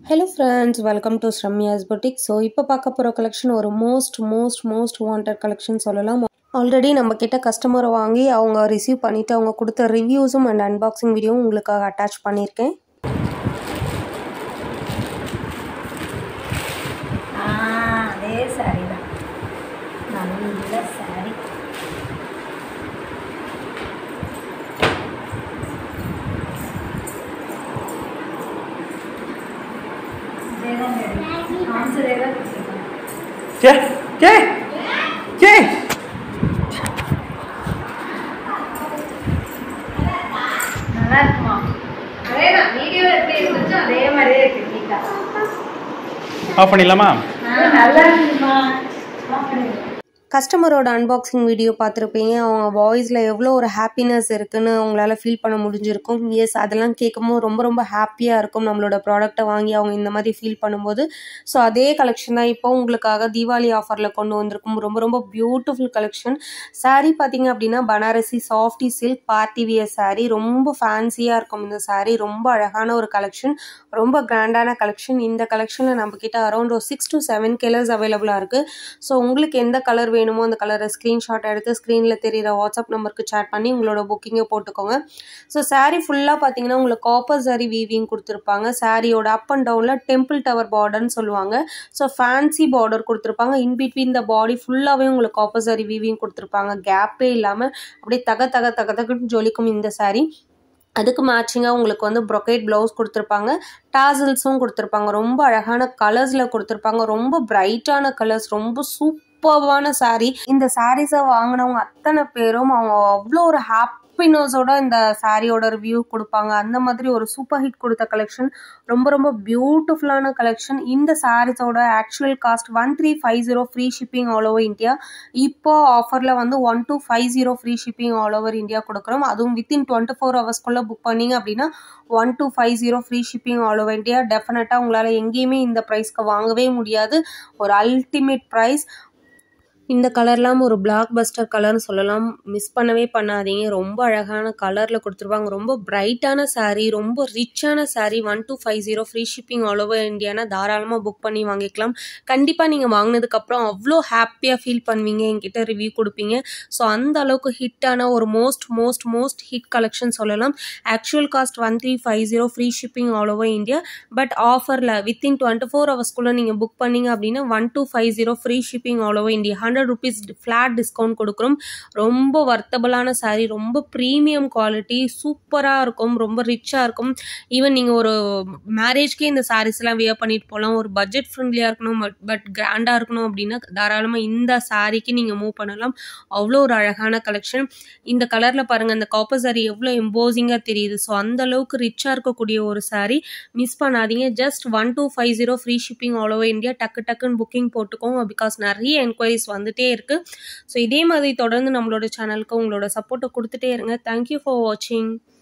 Hello friends welcome to Sramya's boutique so இப்போ பார்க்க போகிற கலெக்ஷன் ஒரு most most most wanted collection சொல்லலாம் ஆல்ரெடி நம்ம கிட்ட கஸ்டமரை வாங்கி அவங்க ரிசீவ் பண்ணிவிட்டு அவங்க கொடுத்த ரிவ்யூஸும் அண்ட் அன்பாக்சிங் வீடியோவும் உங்களுக்காக அட்டாச் பண்ணியிருக்கேன் ஆ அதே சாரி தான் நல்ல சாரி கே கே கே நல்லா இருக்குமா அதே தான் வீடியோ எப்படி இருந்துச்சோ அதே மாதிரியே இருக்கு நீட்டா ஆஃப் பண்ணிடலாமா நல்லா இருக்குமா ஆஃப் பண்ணிடு. கஸ்டமரோட அன்பாக்சிங் வீடியோ பார்த்துருப்பீங்க அவங்க வாய்ஸில் எவ்வளோ ஒரு ஹாப்பினஸ் இருக்குன்னு அவங்களால ஃபீல் பண்ண முடிஞ்சிருக்கும் எஸ் அதெல்லாம் கேட்கும்போது ரொம்ப ரொம்ப ஹாப்பியாக இருக்கும் நம்மளோட ப்ராடக்ட்டை வாங்கி அவங்க இந்த மாதிரி ஃபீல் பண்ணும்போது ஸோ அதே கலெக்ஷன் தான் இப்போ உங்களுக்காக தீபாவளி ஆஃபரில் கொண்டு வந்திருக்கும் ரொம்ப ரொம்ப பியூட்டிஃபுல் கலெக்ஷன் saree பார்த்தீங்க அப்படின்னா Banarasi softy silk party wear saree ரொம்ப ஃபேன்சியாக இருக்கும் இந்த saree ரொம்ப அழகான ஒரு கலெக்ஷன் ரொம்ப கிராண்டான கலெக்ஷன் இந்த கலெக்ஷனில் நம்மக்கிட்ட அரௌண்ட் ஒரு சிக்ஸ் டு செவன் கலர்ஸ் அவைலபிளாக இருக்குது ஸோ உங்களுக்கு எந்த கலர் வேணுமோ அந்த கலரை ஸ்க்ரீன்ஷாட் எடுத்து ஸ்க்ரீனில் தெரியிற வாட்ஸ்அப் நம்பருக்கு சேட் பண்ணி உங்களோட புக்கிங்கை போட்டுக்கோங்க ஸோ saree ஃபுல்லாக பார்த்தீங்கன்னா உங்களுக்கு காப்பர் saree வீவிங் கொடுத்துருப்பாங்க சாரியோட அப் அண்ட் டவுனில் டெம்பிள் டவர் பார்டர்னு சொல்லுவாங்க ஸோ ஃபேன்சி பார்டர் கொடுத்துருப்பாங்க இன் பிட்வீன் த பாடி ஃபுல்லாகவே உங்களுக்கு காப்பர் saree வீவிங் கொடுத்துருப்பாங்க கேப்பே இல்லாமல் அப்படியே தக தக தக தகன்னு ஜொலிக்கும் இந்த saree அதுக்கு மேட்சிங்காக உங்களுக்கு வந்து ப்ரொக்கேட் ப்ளவுஸ் கொடுத்துருப்பாங்க டாசல்ஸும் கொடுத்துருப்பாங்க ரொம்ப அழகான கலர்ஸில் கொடுத்துருப்பாங்க ரொம்ப பிரைட்டான கலர்ஸ் ரொம்ப சூப்பர்வான saree இந்த சாரீஸை வாங்கினவங்க அத்தனை பேரும் அவங்க அவ்வளோ ஒரு ஹாப்பினஸோட இந்த சாரியோட ரிவ்யூ கொடுப்பாங்க அந்த மாதிரி ஒரு சூப்பர் ஹிட் கொடுத்த கலெக்ஷன் ரொம்ப ரொம்ப பியூட்டிஃபுல்லான கலெக்ஷன் இந்த சாரீஸோட actual cost one three five zero free shipping all over India இப்போ ஆஃபரில் வந்து one two five zero free shipping all over India கொடுக்குறோம் அதுவும் வித்தின் டுவெண்ட்டி ஃபோர் ஹவர்ஸ்க்குள்ளே புக் பண்ணீங்க அப்படின்னா one two five zero free shipping all over India டெஃபினட்டாக உங்களால் எங்கேயுமே இந்த ப்ரைஸ்க்கு வாங்கவே முடியாது ஒரு அல்டிமேட் ப்ரைஸ் இந்த கலர்லாம் ஒரு பிளாக் பஸ்டர் கலர்னு சொல்லலாம் மிஸ் பண்ணவே பண்ணாதீங்க ரொம்ப அழகான கலரில் கொடுத்துருப்பாங்க ரொம்ப பிரைட்டான saree ரொம்ப ரிச்சான saree one two five zero free shipping all over இந்தியானா தாராளமாக புக் பண்ணி வாங்கிக்கலாம் கண்டிப்பாக நீங்கள் வாங்கினதுக்கப்புறம் அவ்வளோ ஹாப்பியாக ஃபீல் பண்ணுவீங்க என்கிட்ட ரிவ்யூ கொடுப்பீங்க ஸோ அந்த அளவுக்கு ஹிட்டான ஒரு most most most hit collection சொல்லலாம் actual cost one three five zero free shipping all over India but ஆஃபரில் வித்தின் டுவெண்ட்டி ஃபோர் ஹவர்ஸ்க்குள்ளே நீங்கள் புக் பண்ணீங்க அப்படின்னா one two five zero free shipping all over India hundred rupees flat discount கொடுக்குறோம் ரொம்ப வர்த்தபிளான saree ரொம்ப ப்ரீமியம் குவாலிட்டி சூப்பராக இருக்கும் ரொம்ப ரிச்சாக இருக்கும் ஈவன் நீங்கள் ஒரு மேரேஜ்க்கே இந்த சாரீஸ்லாம் வியர் பண்ணிட்டு போகலாம் ஒரு பட்ஜெட் ஃப்ரெண்ட்லியாக இருக்கணும் பட் பட் கிராண்டாக இருக்கணும் அப்படின்னா தாராளமாக இந்த சாரீக்கு நீங்கள் மூவ் பண்ணலாம் அவ்வளோ ஒரு அழகான கலெக்ஷன் இந்த கலரில் பாருங்கள் இந்த காப்பர் saree எவ்வளோ எம்போசிங்காக தெரியுது ஸோ அந்த அளவுக்கு ரிச்சாக இருக்கக்கூடிய ஒரு saree மிஸ் பண்ணாதீங்க just one two five zero free shipping all over India டக்கு டக்குன்னு புக்கிங் போட்டுக்கோங்க பிகாஸ் நிறைய என்கொயரிஸ் வந்துட்டே இருக்குது ஸோ இதே மாதிரி தொடர்ந்து நம்மளோட சேனலுக்கு உங்களோட சப்போர்ட்டை கொடுத்துட்டே இருங்க தேங்க்யூ ஃபார் வாட்சிங்